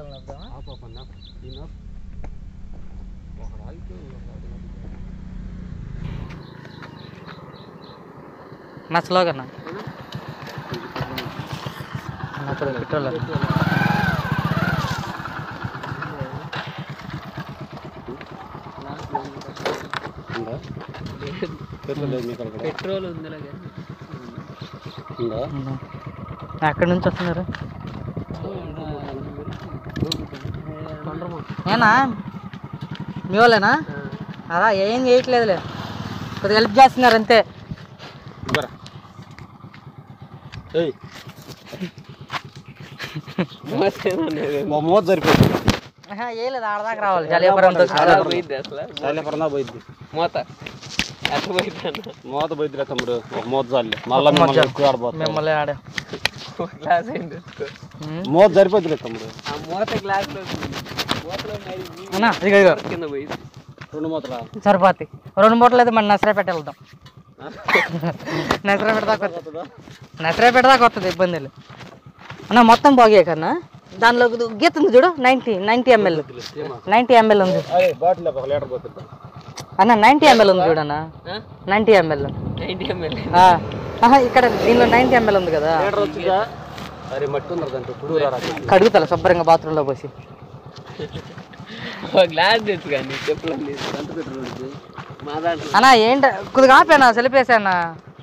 ఆపన్నా ఈయన ఒకడు ఆగితే ఒకడు ఆగితే. నా స్లోగా నా పెట్రోల్ ఉందా పెట్రోల్ లేదు మీకు అక్కడ పెట్రోల్ ఉందిలే కానీ ఉందా ఎక్కడి నుంచి వస్తున్నారు ఏనా మీ వాళ్ళేనా అలా ఏం చేయట్లేదులే కొద్దిగా హెల్ప్ చేస్తున్నారు అంతే ఇవ్వరా ఏయ్ మా మోత సరిపోయింది ఆహా, ఏ లేదు ఆడదాకా రావాలి జలియాపురంతో అలా పోయిద్ది అసలు శైలపురం పోయిద్ది మూత ఎట్లా పోయిద్ది అన్న మోత పోయిద్దిరా తమ్ముడు ఒక మోత చాలే మళ్ళీ మిమ్మల్ని ఎక్కువ ఆడబోతాం మిమ్మల్ని ఆడే గ్లాస్ అయింది తీసుకో. ఉమ్. మోత సరిపోద్దిలే తమ్ముడు ఆ మూత గ్లాస్ లో ఉంది. మూతలో మరి ఈ అన్నా ఇదిగో ఇదిగో కింద పోయింది రెండు మూతరా సరిపోతాయి రెండు మూటలు అయితే మన నసరాపేట వెళ్దాం నసరాపేట దాకా వస్తుంది నసరాపేట దాకా వస్తుంది ఇబ్బంది లేదు అన్న మొత్తం బాగే కన్నా దానిలో ఒక గీత ఉంది చూడు ninety ninety ML ninety ML ఉంది అరే బాటిల్ ఒక లీటర్ పోతుంది అన్న నైంటీ ఎంఎల్ ఉంది చూడన్న నైంటీ ఎంఎల్ నైన్టీ ఎంఎల్ ఇక్కడ దీనిలో నైంటీ ఎంఎల్ ఉంది కదా లీటర్ వచ్చిందా అరే మట్టి ఉంది దాంట్లో ఇప్పుడు రారా కడుగుతా శుభ్రంగా బాత్రూంలో పోసి ఒక గ్లాస్ తెచ్చు కానీ చెప్పులు ఎంత పెట్రోల్ ఉంది మా దాంట్లో అన్న ఏంట కొద్దిగా ఆపానా సెలిపేసానా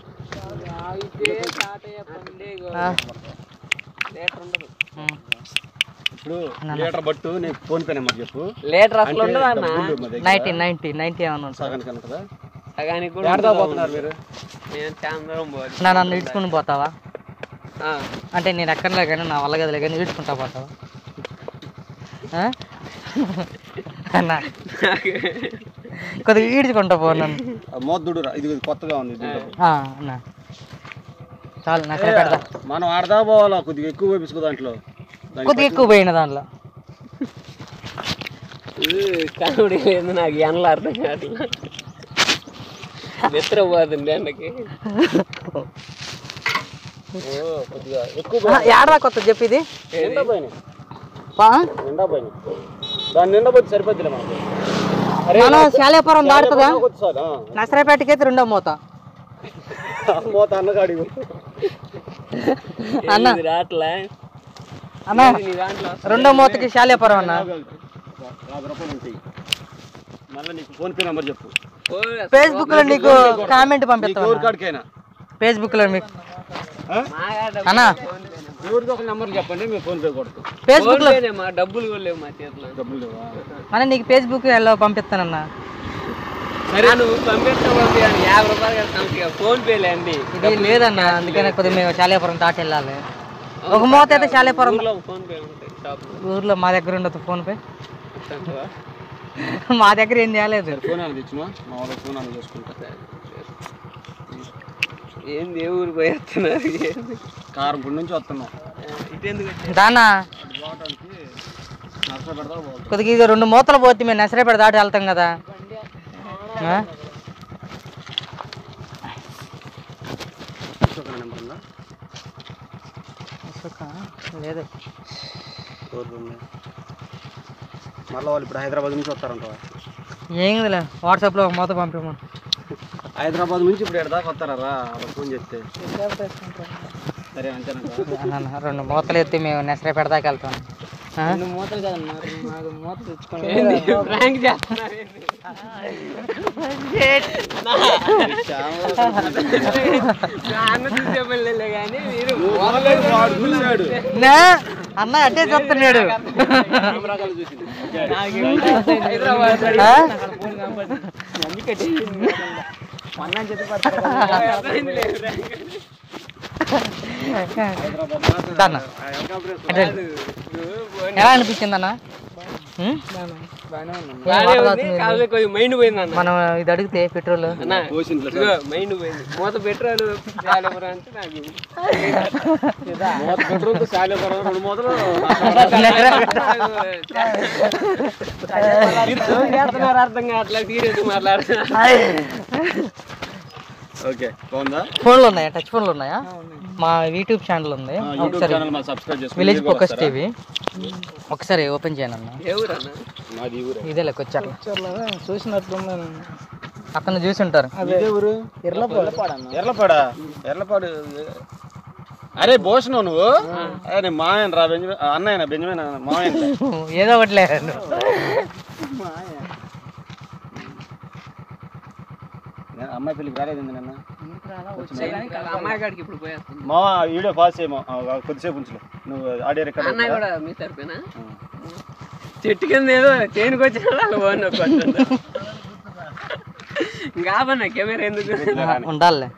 లీటర్ ఉండదు ఇప్పుడు లీటర్ బట్టు నీకు ఫోన్ పే నెంబర్ చెప్పు లీటర్ అసలు ఉండదు అన్న డబ్బులు మా దగ్గర నైంటీ నైంటీ నైంటీ ఏమన్నా ఉంటుంది సగానికి అనుకుందా సగానికి కూడా ఎడదా ఉండదు. పోతున్నారు మీరు నేను చాలా దూరం పోవాలి నా నన్ను ఇడ్చుకుని పోతావా ఆ, అంటే నేను ఎక్కడలే కానీ నా వల్ల గదిలే కానీ ఇడ్చుకుంటా పోతావా ఆ? అన్నా కొద్దిగా ఈడ్చుకుంటా పో నన్ను ఆ మోద్దుడు రా ఇది కొత్తగా ఉంది దీంట్లో. ఆ, అన్నా చాలు నా సరే పెడతా మనం ఆడదా పోవాలా కొద్దిగా ఎక్కువ వేపించుకో దాంట్లో దానికి కొద్దిగా ఎక్కువ పోయిన దాంట్లో ఇది కామెడీ లేదు నాకు ఎండలు అర్థం కావట్లా నిద్ర పోతుంది ఎండకి ఓ, కొద్దిగా ఎక్కువ ఆ, ఏడదా కొత్త చెప్పు ఇది నిండా పోయినాయి పా? నిండా పోయినాయి దాన్ని నిండా పోతే సరిపోద్దిలే మనకు అరే మనం శాలేపురం దాటుతుందా కొద్ది సార్ నసరాపేటకి అయితే రెండో మూత మోత అన్నగాడి అన్న ఇది రాట్లా అన్న నీ దాంట్లో రెండో మూతకి శాలేపురం అన్న యాభై రూపాయలు ఉంటాయి మళ్ళీ నీకు ఫోన్ పే నెంబర్ చెప్పు ఓ, ఫేస్బుక్ లో నీకు కామెంట్ నీకు పంపిస్తాను ఎవరి కాడికైనా ఫేస్బుక్ లో మీకు ఆ? మా కాడ అన్న ఎవరిదో ఒక నెంబర్ చెప్పండి మేము ఫోన్ పే కొడతాం ఫేస్బుక్ లో ఫోన్ పేనే మా డబ్బులు కూడా లేవు మా చేతిలో డబ్బులు లేవా అన్న నీకు ఫేస్బుక్ లో పంపిస్తానన్న సరే నువ్వు పంపిస్తా పంపించాను యాభై రూపాయలు కదా సంవత్సరం ఫోన్ పేలే అండి ఇది లేదన్న అందుకనే కొద్దిగా మేము శాలేపురం దాటి వెళ్ళాలి ఒక మూత అయితే శాలేపురం ఊర్లో ఫోన్ పే ఉంటాయి షాప్ ఊర్లో మా దగ్గర ఉండదు ఫోన్ పే మా దగ్గర ఏం చేయలేదు ఫోన్ అని తెచ్చిన మా వాళ్ళకి ఫోన్ అని చేసుకుంటా ఏంది ఏ ఊరు పోయి వస్తున్నారు ఏంది కారంపూడి నుంచి వస్తున్నాం ఇటెందుకు వచ్చారు? దానా పోవడానికి నర్స పెడతా పోవాలి కొద్దిగా ఇది రెండు మూతలు పోతే మేము నసరేపేట దాటి వెళ్తాం కదా ఆ? అశోక్ అనే నెంబర్ ఉందా అశోకా? లేదు ఎవరిది ఉంది? మళ్ళీ వాళ్ళు ఇప్పుడు హైదరాబాద్ నుంచి వస్తారంట ఏందిలే వాట్సాప్లో ఒక మూత పంపిమ్మను హైదరాబాద్ నుంచి ఇప్పుడు ఎక్కడ దాకా వస్తారా వాళ్ళకి ఫోన్ చెప్తే సరే అంతేనంట అన్న, రెండు మూతలు ఎత్తి మేము నసరేపేట దాకా వెళ్తాం ఆ? మూతలు కదన్నా మాకు మూత తెచ్చుకోండి ప్రాంక్ చేస్తున్నారు ఏంది? నా అన్న చూసే పనిలే కానీ మీరు వాడు చూశాడు నా? అన్న అట్టే చెప్తున్నాడు హైదరాబాద్ ఆ? దాన్న ఎలా అనిపించింది అన్న ఉం? బాగానే ఉంది కాకపోతే కొంచెం మైండ్ పోయింది అన్న మనం ఇది అడిగితే పెట్రోల్ అన్న ఇదిగో మైండ్ పోయింది మూత పెట్రోల్ చాలెవరు అంటే నాకు మూత పెట్రోల్ శాలేపురం రెండు మూతలు చేస్తున్నారు అర్థం కావట్లేదు సీరియస్ మాట్లాడుతున్నారు ఓకే బాగుందా ఫోన్లు ఉన్నాయా టచ్ ఫోన్లు ఉన్నాయా మా యూట్యూబ్ ఛానల్ ఉంది ఆ, యూట్యూబ్ ఒకసారి ఛానల్ మా సబ్స్క్రైబ్ చేసుకోండి విలేజ్ మీరు కూడా ఫోకస్ వస్తారా? టీవీ ఒకసారి ఓపెన్ చేయను అన్న ఏ ఊరన్నా మాది ఈ ఊరే ఇదే లెక్క వచ్చారు చూసినట్లున్నాను అతను చూసి ఉంటారు ఇదే ఊరు ఎర్లపాడ ఎర్లపాడు అరే భూషణం నువ్వు అరే మాయన్ రా బెంజమిన్ అన్నయ్య బెంజమిన్ మాయన్ ఏదో ఒకటిలే అమ్మాయి పెళ్ళికి రాలేదు నిన్న అమ్మాయి కాడికి ఇప్పుడు పోయేస్తాను మా వీడియో పాస్ చేయమా ఆ, కొద్దిసేపు ఉంచులే నువ్వు ఆడియో రికార్డ్ అన్నయ్య కూడా మీ తరపునా చెట్టు కింద ఏదో చేనుకు వచ్చిన వాళ్ళు బాగున్నా కొంచెం ఇంకా ఆపన్న కెమెరా ఎందుకు ఉండాలే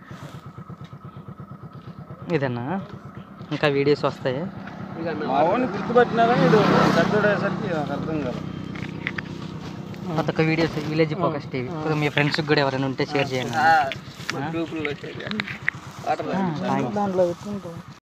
ఇదేనా ఇంకా వీడియోస్ వస్తాయి ఇక అన్న, మా వాడిని గుర్తుపట్టినారా వీడు పెద్దోడేసరికి నాకు అర్థం కాదు కొత్త ఒక వీడియోస్ విలేజ్ ఫోకస్ టీవీ మీ ఫ్రెండ్స్కి కూడా ఎవరైనా ఉంటే షేర్ చేయండి ఆ, మా గ్రూపుల్లో వచ్చేది వాటర్ థాంక్స్. దాంట్లో పెట్టుకుంటాం